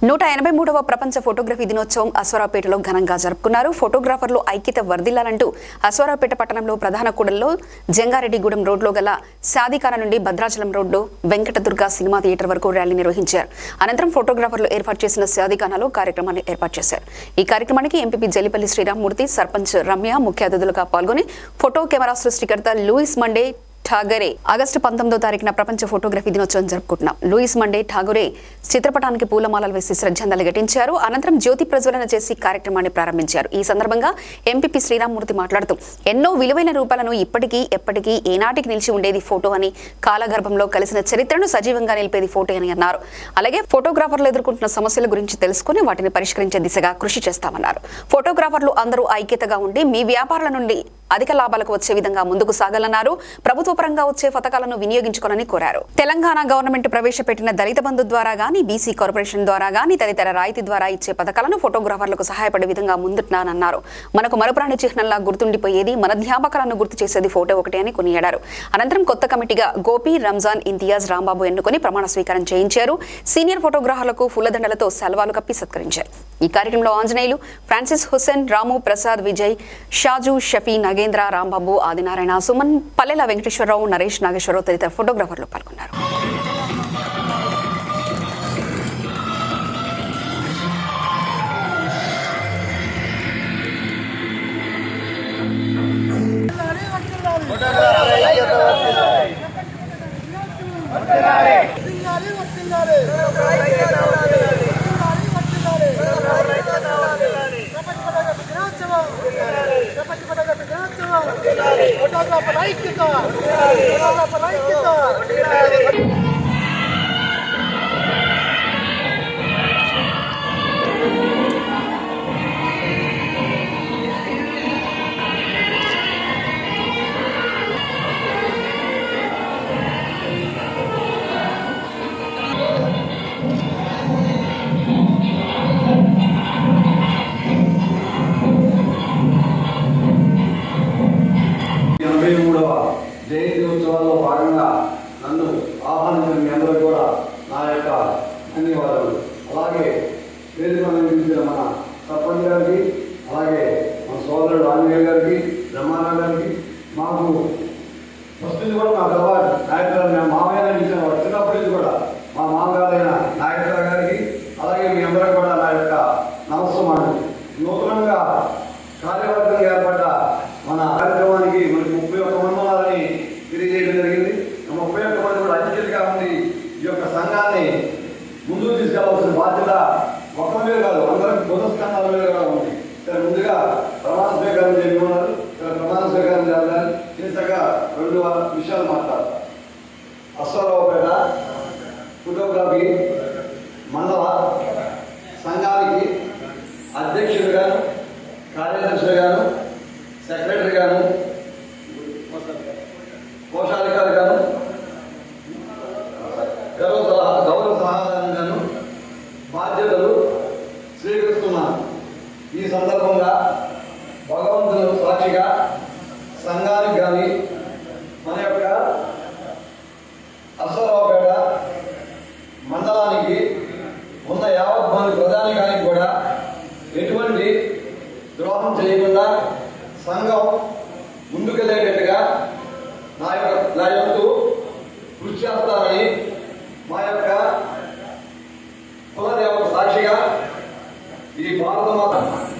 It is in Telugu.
నూట ఎనభై మూడవ ప్రపంచ ఫోటోగ్రఫీ దినోత్సవం అశ్వరావుపేటలో ఘనంగా జరుపుకున్నారు ఫోటోగ్రాఫర్లు ఐక్యత వర్ధిల్లాలంటూ అశ్వరావుపేట పట్టణంలో ప్రధాన కూడల్లో జంగారెడ్డిగూడెం రోడ్లో గల సాదికార నుండి Bhadrachalam road Venkatadurga cinema theatre వరకు ర్యాలీ నిర్వహించారు అనంతరం ఫోటోగ్రాఫర్లు ఏర్పాటు చేసిన సాదికానాలో కార్యక్రమాన్ని ఏర్పాటు చేశారు ఈ కార్యక్రమానికి ఎంపీపీ జలిపల్లి శ్రీరామ్మూర్తి సర్పంచ్ రమ్య ముఖ్య అతిథులుగా పాల్గొని ఫోటో కెమెరా సృష్టికర్త లూయిస్ మండే ఠాగరే ఆగస్టు పంతొమ్మిదో తారీఖున ప్రపంచ ఫోటోగ్రఫీ దినోత్సవం జరుపుకుంటున్నాం లూయిస్ మండే ఠాగూరే చిత్రపటానికి పూలమాలలు వేసి శ్రద్ధాంజలి ఘటించారు అనంతరం జ్యోతి ప్రజ్వలన చేసి కార్యక్రమాన్ని ప్రారంభించారు ఈ సందర్భంగా ఎంపీపీ శ్రీరామ్మూర్తి మాట్లాడుతూ ఎన్నో విలువైన రూపాలను ఇప్పటికీ ఎప్పటికీ ఏనాటికి నిలిచి ఉండేది ఫోటో అని కాలగర్భంలో కలిసిన చరిత్రను సజీవంగా నిలిపేది ఫోటో అని అన్నారు అలాగే ఫోటోగ్రాఫర్లు ఎదుర్కొంటున్న సమస్యల గురించి తెలుసుకుని వాటిని పరిష్కరించే దిశగా కృషి చేస్తామన్నారు ఫోటోగ్రాఫర్లు అందరూ ఐక్యతగా ఉండి మీ వ్యాపారాల నుండి అధిక లాభాలకు వచ్చే విధంగా ముందుకు సాగాలన్నారు ప్రభుత్వ పరంగా వచ్చే పథకాలను వినియోగించుకోవాలని కోరారు తెలంగాణ గవర్నమెంట్ ప్రవేశపెట్టిన దళిత బంధు ద్వారా గానీ బీసీ కార్పొరేషన్ ద్వారా గానీ తదితర రాయితీ ద్వారా ఇచ్చే పథకాలను ఫోటోగ్రాఫర్లకు సహాయపడే విధంగా ముందుంటున్నానన్నారు మనకు మరుపురాణి చిహ్నంలా గుర్తుండిపోయేది మన జ్ఞాపకాలను గుర్తు చేసేది ఫోటో ఒకటి అని కొనియాడారు అనంతరం కొత్త కమిటీగా గోపి రంజాన్ ఇంతియాజ్ రాంబాబు ఎన్నుకొని ప్రమాణ స్వీకారం చేయించారు సీనియర్ ఫోటోగ్రాఫర్లకు పూలదండలతో సెలవాలు కప్పి సత్కరించారు ఈ కార్యక్రమంలో ఆంజనేయులు ఫ్రాన్సిస్ హుస్సేన్ రాము ప్రసాద్ విజయ్ షాజు షఫీ నగేంద్ర రాంబాబు ఆదినారాయణ సుమన్ పల్లెల వెంకటేశ్వరరావు నరేష్ నాగేశ్వరరావు తదితర ఫోటోగ్రాఫర్లు పాల్గొన్నారు ఎనభై మూడవ జయంతి ఉత్సవాల్లో భాగంగా నన్ను ఆహ్వానించిన మీ అందరూ కూడా నా యొక్క ధన్యవాదాలు అలాగే వేదిక అందించిన మన సర్పంచ్ గారికి అలాగే మన సోదరుడు ఆంజనేయ గారికి బ్రహ్మారావు గారికి మాకు ఫస్ట్ నుంచి కూడా మా గర్వాడు నాయకురావు మేము మామయ్య ఇచ్చిన వాడు చిన్నప్పటి నుంచి కూడా మా మామగారైన నాయకురావు గారికి అలాగే మీ అందరూ కూడా నా యొక్క నమస్కారం నూతనంగా కార్యవర్గం ఏర్పడ్డ మన కార్యక్రమానికి మనకి ముప్పై ఒక్క మంది ఉన్నారని తెలియజేయడం జరిగింది ఆ ముప్పై ఒక్క మంది కూడా అతిథులుగా ఉంది ఈ యొక్క సంఘాన్ని ముందుకు తీసుకెళ్లాల్సిన బాధ్యత ఒక్క మీద కాదు అందరికి బుధస్కంధాల మీద కూడా ఉంది సరే ముందుగా ప్రమాణ స్వీకారం చేయమన్నారు ఉన్నారు ఇక్కడ ప్రమాణ స్వీకారం చేయాలని చిన్నగా రెండు విషయాలు మాట్లాడతారు అశ్వరావుపేట ఫోటోగ్రఫీ మండల సంఘానికి అధ్యక్షుడిగాను కార్యదర్శిగాను సెక్రటరీగాను కోశాధికారిగాను గౌరవ సలహా గౌరవ సలహాదారుగాను బాధ్యతలు స్వీకరిస్తున్నాను ఈ సందర్భంగా భగవంతుని సాక్షిగా సంఘానికి కానీ మన యొక్క అశ్వరావుపేట మండలానికి ఉన్న యావత్ మంది ప్రధానికానికి కూడా ఎటువంటి ద్రోహం చేయకుండా సంఘం ముందుకెళ్ళేటట్టుగా నా యొక్క నా యొక్క కృషి చేస్తానని మా యొక్క కులదేవత సాక్షిగా ఈ భారత మాత